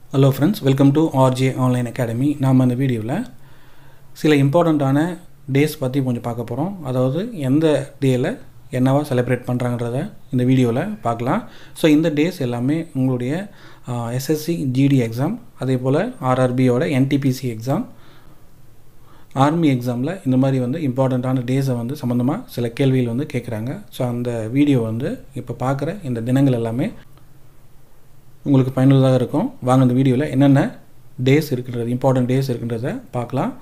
hello friends welcome to RJ online academy நாம் இந்த வீடியோவில் சில இம்பார்ட்டண்ட்டான டேஸ் பற்றி கொஞ்சம் பார்க்க போகிறோம் அதாவது எந்த டேயில் என்னவா செலிப்ரேட் பண்ணுறாங்கன்றத இந்த வீடியோவில் பார்க்கலாம் ஸோ இந்த டேஸ் எல்லாமே உங்களுடைய எஸ்எஸ்சி ஜிடி எக்ஸாம் அதே போல் ஆர்ஆர்பியோட என்டிபிசி எக்ஸாம் ஆர்மி எக்ஸாமில் இந்த மாதிரி வந்து இம்பார்ட்டண்ட்டான டேஸை வந்து சம்மந்தமாக சில கேள்விகள் வந்து கேட்குறாங்க ஸோ அந்த வீடியோ வந்து இப்போ பார்க்குற இந்த தினங்கள் எல்லாமே உங்களுக்கு பயனுள்ளதாக இருக்கும் வாங்க இந்த வீடியோவில் என்னென்ன டேஸ் இருக்குன்றது இம்பார்ட்டன்ட் டேஸ் இருக்குன்றத பார்க்கலாம்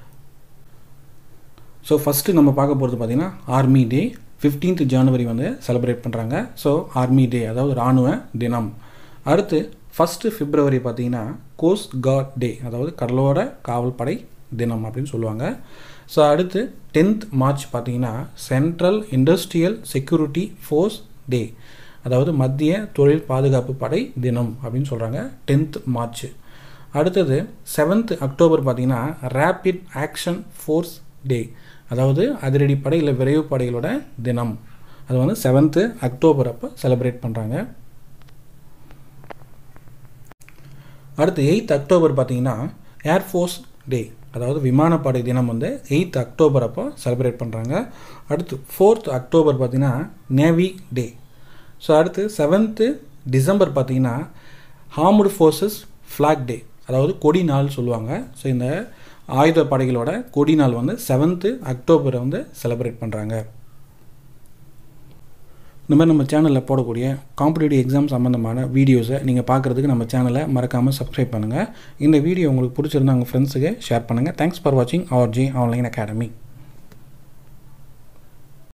ஸோ ஃபஸ்ட்டு நம்ம பார்க்க போகிறது பார்த்திங்கன்னா ஆர்மி டே ஃபிஃப்டீன்த் ஜனவரி வந்து செலிப்ரேட் பண்ணுறாங்க ஸோ ஆர்மி டே அதாவது இராணுவ தினம் அடுத்து ஃபஸ்ட்டு பிப்ரவரி பார்த்திங்கன்னா கோஸ்ட் காட் டே அதாவது கடலோர காவல் படை தினம் அப்படின்னு சொல்லுவாங்க ஸோ அடுத்து டென்த் மார்ச் பார்த்திங்கன்னா central industrial security force day அதாவது மத்திய தொழில் பாதுகாப்பு படை தினம் அப்படின்னு சொல்கிறாங்க டென்த் மார்ச் அடுத்தது செவன்த் அக்டோபர் பார்த்திங்கன்னா ரேபிட் ஆக்ஷன் ஃபோர்ஸ் டே அதாவது அதிரடி படை இல்லை விரைவு படைகளோட தினம் அது வந்து செவன்த்து அக்டோபர் அப்போ செலிப்ரேட் பண்ணுறாங்க அடுத்து எயித் அக்டோபர் பார்த்திங்கன்னா ஏர்ஃபோர்ஸ் டே அதாவது விமானப்படை தினம் வந்து எயித் அக்டோபர் அப்போ செலிப்ரேட் பண்ணுறாங்க அடுத்து ஃபோர்த் அக்டோபர் பார்த்திங்கன்னா நேவி டே ஸோ அடுத்து செவன்த்து டிசம்பர் பார்த்திங்கன்னா ஹார்ம்டு ஃபோர்ஸஸ் ஃப்ளாக் டே அதாவது கொடி நாள் சொல்லுவாங்க ஸோ இந்த ஆயுத படைகளோட கொடி நாள் வந்து செவன்த்து அக்டோபரை வந்து செலிப்ரேட் பண்ணுறாங்க இந்த மாதிரி நம்ம சேனலில் போடக்கூடிய காம்படிட்டிவ் எக்ஸாம் சம்மந்தமான வீடியோஸை நீங்கள் பார்க்குறதுக்கு நம்ம சேனலை மறக்காமல் சப்ஸ்கிரைப் பண்ணுங்கள் இந்த வீடியோ உங்களுக்கு பிடிச்சிருந்தா உங்கள் ஃப்ரெண்ட்ஸுக்கு ஷேர் பண்ணுங்கள் தேங்க்ஸ் ஃபார் வாட்சிங் அவர் ஜி ஆன்லைன் அகாடமி